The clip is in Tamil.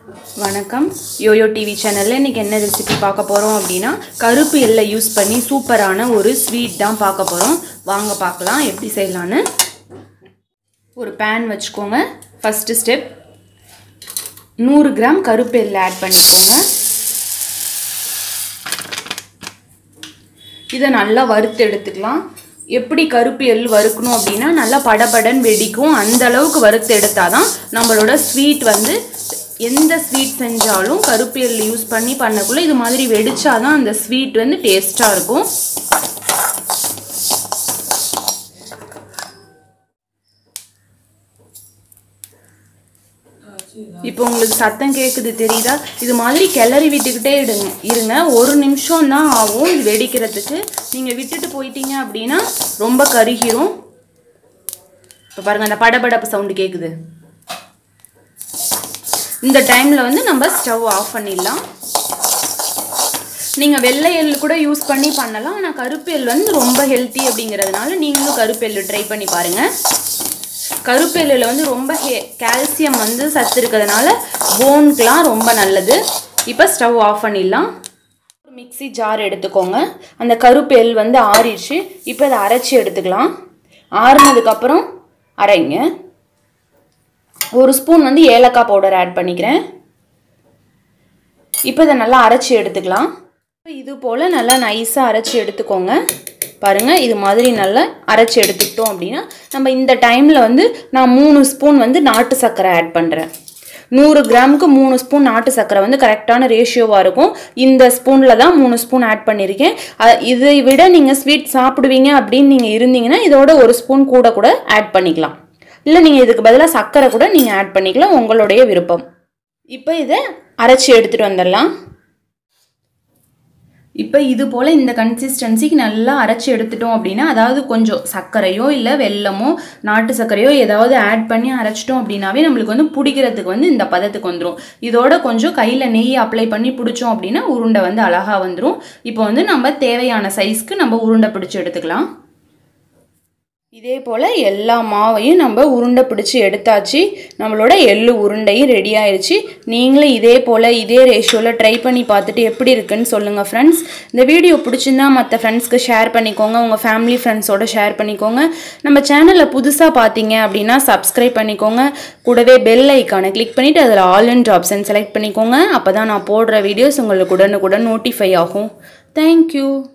வணக்கம் யோயோ டிவி சேனலில் இன்றைக்கி என்ன ரெசிபி பார்க்க போகிறோம் அப்படின்னா கருப்பு எல்லை யூஸ் பண்ணி சூப்பரான ஒரு ஸ்வீட் தான் பார்க்க போகிறோம் வாங்க பார்க்கலாம் எப்படி செய்யலான்னு ஒரு பேன் வச்சுக்கோங்க ஃபஸ்ட்டு ஸ்டெப் நூறு கிராம் கருப்பு எல்லை ஆட் பண்ணிக்கோங்க இதை நல்லா வறுத்து எடுத்துக்கலாம் எப்படி கருப்பு எள் வறுக்கணும் அப்படின்னா நல்லா படபடன் வெடிக்கும் அந்த அளவுக்கு வறுத்து எடுத்தால் தான் நம்மளோட ஸ்வீட் வந்து எந்த ஸ்வீட் செஞ்சாலும் கருப்பு எள் யூஸ் பண்ணி பண்ணக்குள்ள இது மாதிரி வெடிச்சாதான் அந்த ஸ்வீட் வந்து டேஸ்ட்டாக இருக்கும் இப்போ உங்களுக்கு சத்தம் கேட்குது தெரியுதா இது மாதிரி கிளறி விட்டுக்கிட்டே இடுங்க இருங்க ஒரு நிமிஷம் தான் ஆகும் இது வெடிக்கிறதுக்கு நீங்கள் விட்டுட்டு போயிட்டீங்க அப்படின்னா ரொம்ப கருகிரும் இப்போ பாருங்கள் அந்த படபடப்பு சவுண்டு கேட்குது இந்த டைமில் வந்து நம்ம ஸ்டவ் ஆஃப் பண்ணிடலாம் நீங்கள் வெள்ளை எள்ளு கூட யூஸ் பண்ணி பண்ணலாம் ஆனால் கருப்பு எள் வந்து ரொம்ப ஹெல்த்தி அப்படிங்கிறதுனால நீங்களும் கருப்பு எள்ளு ட்ரை பண்ணி பாருங்கள் கருப்பு எள்ளில் வந்து ரொம்ப ஹே கால்சியம் வந்து சத்து இருக்கிறதுனால போனுக்கெலாம் ரொம்ப நல்லது இப்போ ஸ்டவ் ஆஃப் பண்ணிடலாம் ஒரு மிக்சி ஜார் எடுத்துக்கோங்க அந்த கருப்பு எள் வந்து ஆறிடுச்சு இப்போ அதை அரைச்சி எடுத்துக்கலாம் ஆறுனதுக்கப்புறம் அரைங்க ஒரு ஸ்பூன் வந்து ஏலக்காய் பவுடர் ஆட் பண்ணிக்கிறேன் இப்போ இதை நல்லா அரைச்சி எடுத்துக்கலாம் இது போல் நல்லா நைஸாக அரைச்சி எடுத்துக்கோங்க பாருங்கள் இது மாதிரி நல்லா அரைச்சி எடுத்துக்கிட்டோம் அப்படின்னா நம்ம இந்த டைமில் வந்து நான் மூணு ஸ்பூன் வந்து நாட்டு சர்க்கரை ஆட் பண்ணுறேன் நூறு கிராமுக்கு மூணு ஸ்பூன் நாட்டு சர்க்கரை வந்து கரெக்டான ரேஷியோவாக இருக்கும் இந்த ஸ்பூனில் தான் மூணு ஸ்பூன் ஆட் பண்ணியிருக்கேன் இதை விட நீங்கள் ஸ்வீட் சாப்பிடுவீங்க அப்படின்னு நீங்கள் இருந்தீங்கன்னா இதோட ஒரு ஸ்பூன் கூட கூட ஆட் பண்ணிக்கலாம் இல்லை நீங்கள் இதுக்கு பதிலாக சர்க்கரை கூட நீங்கள் ஆட் பண்ணிக்கலாம் உங்களுடைய விருப்பம் இப்போ இதை அரைச்சி எடுத்துகிட்டு வந்துடலாம் இப்போ இது போல் இந்த கன்சிஸ்டன்சிக்கு நல்லா அரைச்சி எடுத்துட்டோம் அப்படின்னா அதாவது கொஞ்சம் சர்க்கரையோ இல்லை வெல்லமோ நாட்டு சர்க்கரையோ ஏதாவது ஆட் பண்ணி அரைச்சிட்டோம் அப்படின்னாவே நம்மளுக்கு வந்து பிடிக்கிறதுக்கு வந்து இந்த பதத்துக்கு வந்துடும் இதோட கொஞ்சம் கையில் நெய் அப்ளை பண்ணி பிடிச்சோம் அப்படின்னா உருண்டை வந்து அழகாக வந்துடும் இப்போ வந்து நம்ம தேவையான சைஸ்க்கு நம்ம உருண்டை பிடிச்சி எடுத்துக்கலாம் இதே போல் எல்லா மாவையும் நம்ம உருண்டை பிடிச்சி எடுத்தாச்சு நம்மளோட எள்ளு உருண்டையும் ரெடி ஆயிடுச்சு நீங்களும் இதே போல் இதே ரேஷியோவில் ட்ரை பண்ணி பார்த்துட்டு எப்படி இருக்குன்னு சொல்லுங்கள் ஃப்ரெண்ட்ஸ் இந்த வீடியோ பிடிச்சிருந்தா மற்ற ஃப்ரெண்ட்ஸ்க்கு ஷேர் பண்ணிக்கோங்க உங்கள் ஃபேமிலி ஃப்ரெண்ட்ஸோட ஷேர் பண்ணிக்கோங்க நம்ம சேனலில் புதுசாக பார்த்தீங்க அப்படின்னா சப்ஸ்கிரைப் பண்ணிக்கோங்க கூடவே பெல் ஐக்கானை கிளிக் பண்ணிவிட்டு அதில் ஆல் அண்ட் ஆப்ஷன் செலக்ட் பண்ணிக்கோங்க அப்போ தான் நான் போடுற வீடியோஸ் உங்களுக்கு உடனுக்குடன் நோட்டிஃபை ஆகும் தேங்க்யூ